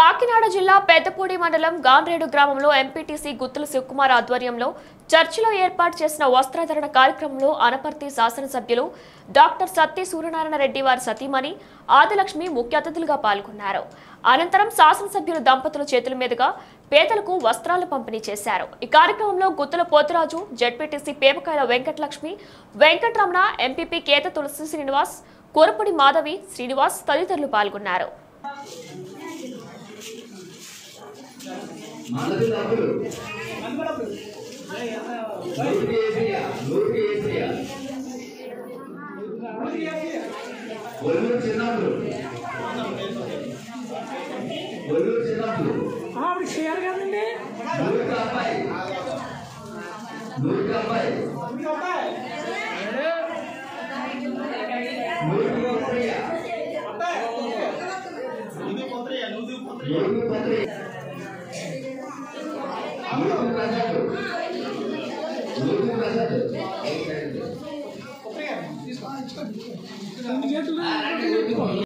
కాకినాడ జిల్లా పెద్దపూడి మండలం గాన్రేడు గ్రామంలో ఎంపీటీసీ గుత్తుల శివకుమార్ ఆధ్వర్యంలో చర్చిలో ఏర్పాటు చేసిన వస్త్రాధరణ కార్యక్రమంలో అనపర్తి శాసనసభ్యులు డాక్టర్ సత్తి సూర్యనారాయణ రెడ్డి వారి సతీమణి ఆదిలక్ష్మి ముఖ్య అతిథులుగా పాల్గొన్నారు అనంతరం శాసనసభ్యులు దంపతుల చేతుల మీదుగా పేదలకు వస్త్రాలు పంపిణీ చేశారు ఈ కార్యక్రమంలో గుత్తుల పోతురాజు జడ్పీటీసీ పేపకాయల వెంకటలక్ష్మి వెంకటరమణ ఎంపీపీ కేత తులసి శ్రీనివాస్ కూరపూడి మాధవి శ్రీనివాస్ తదితరులు పాల్గొన్నారు మనది డబ్బులు నూటికి ఏసయ్యా నూటికి ఏసయ్యా ఒల్లూరు చిన్నప్పుడు ఒల్లూరు చిన్నప్పుడు ఆవిడ షేర్ కదండి నూటికి అబ్బాయి నూటికి అబ్బాయి నూటికి ఒక్కయ్యా నూటికి పొత్రయ్య నూటికి ప్రసాద్ నూటికి ప్రసాద్ రెండు చేతులు